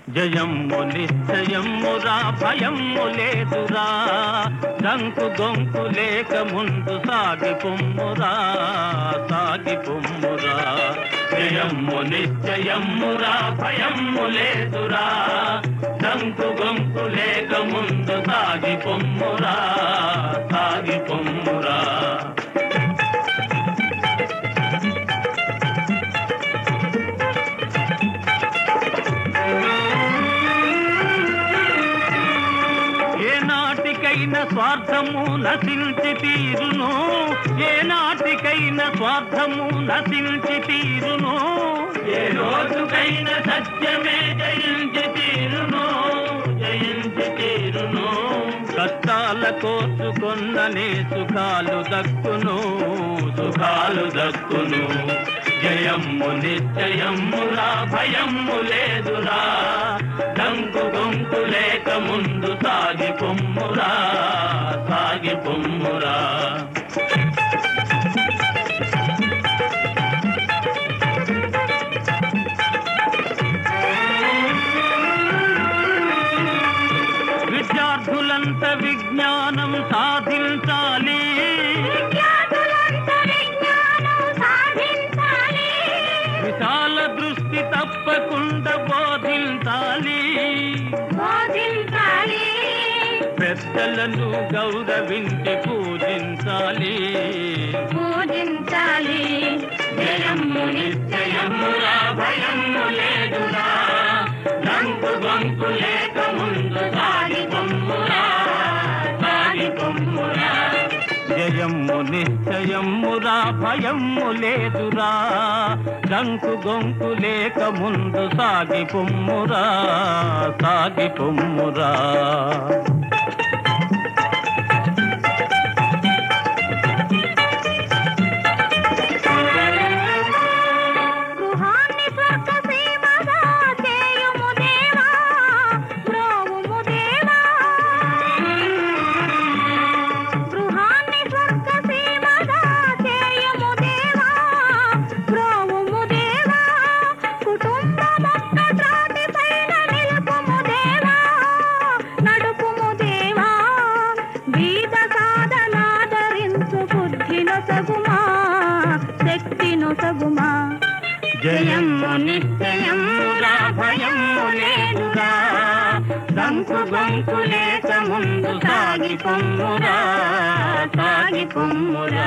జయమ్ము నిశ్చయమ్మురా భయమ్ము లేదురా దంకు గొంకు లేక ముందు సాగి పొమ్మురా సాగి పొమ్మురా జయమ్ము నిశ్చయమ్మురా భయమ్ము లేదురా దంకు గొంకు లేక ముందు సాగి పొమ్మురా సాగి పొమ్మురా ఏ నాటికైనా స్వార్థము నశించి తీరును ఏ నాటికైనా స్వార్థము నశించి తీరును ఏ రోజుకైనా సత్యమే జయించి తీరును జయించి తీరును కష్టాల కోసుకొన్ననే సుఖాలు దక్కును సుఖాలు దక్కును జయమ్ము నిశ్చయమ్మురా భయమ్ము లేదురా దంకు గొంకు లేక ముందు సాగి పొమ్మురా సాగి పొమ్మురా విద్యార్థులంత విజ్ఞానం సాధించాలి విద్యార్థులంతా విజ్ఞానం సాధించాలి. విశాల దృష్టి తప్పకుండా బోధించాలి బోధించాలి. పెద్దలను గౌరవించి పూజించాలి పూజించాలి. జయమ్ము నిశ్చయమురా భయము లేదురా దంకు గొంకు లేక ముందు సాగి పొమ్మురా సాగి పొమ్మురా జయమ్ము నిశ్చయమ్మురా భయమ్ము లేదురా దంకు గొంకు లేక ముందు సాగి పొమ్మురా సాగి పొమ్మురా గృహాన్ని స్వర్గసీమగా చేయుము దేవా, బ్రోవుము దేవా. గృహాన్ని స్వర్గసీమగా చేయుము దేవా, బ్రోవుము దేవా. కుటుంబమొక్క త్రాటిపైన నిలుపుము దేవా, నడుపుము దేవా. బీద సాధనాదరించు బుద్ధినొసగుమా, శక్తినొసగుమా జయమ్ము నిశ్చయమురా భయము లేదురా దంకు గొంకు లేక ముందు సాగి పొమ్మురా సాగి పొమ్మురా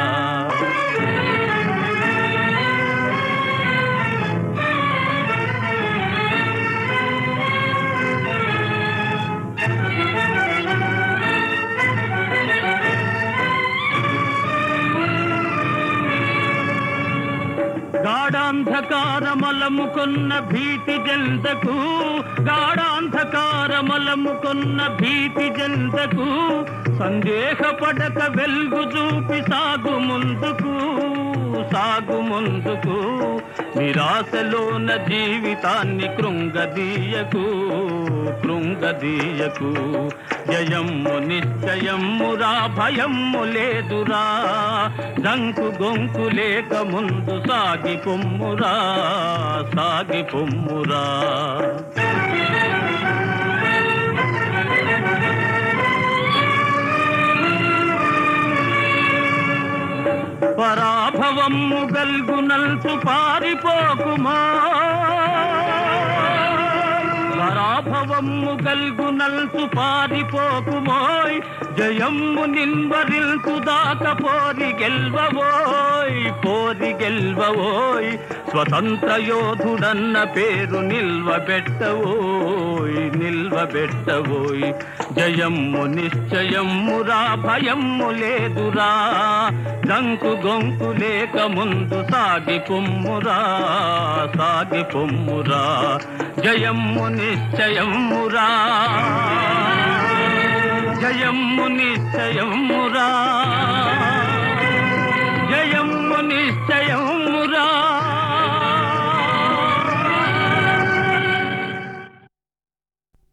గాఢాంధకారమలముకొన్న భీతి జంతకు గాఢాంధకారమలముకొన్న భీతి జంతకు సందేహపడక వెలుగు చూపి సాగు ముందుకు సాగు ముందుకు నిరాశలోన జీవితాన్ని కృంగదీయకు కృంగదీయకు జయమ్ము నిశ్చయమ్మురా భయమ్ము లేదురా దంకు గొంకు లేక ముందు సాగి పొమ్మురా సాగి పొమ్మురా పరాభవము గల్గునల్సు పారిపోకుమా పరాభవము గల్గునల్సు పారిపోకుమోయ్ జయమ్ము నిన్వరిల్సు దాక పోరి గెల్వవోయ్ పోరి గెల్వవోయ్ స్వతంత్ర యోధుడన్న పేరు నిల్వబెట్టవోయ్ నిల్వబెట్టవోయ్ జయమ్ము నిశ్చయమ్మురా భయమ్ము లేదురా దంకు గొంకు లేక ముందు సాగి పొమ్మురా సాగి పొమ్మురా జయమ్ము నిశ్చయమ్మురా జయమ్ము నిశ్చయమ్మురా జయమ్ము నిశ్చయ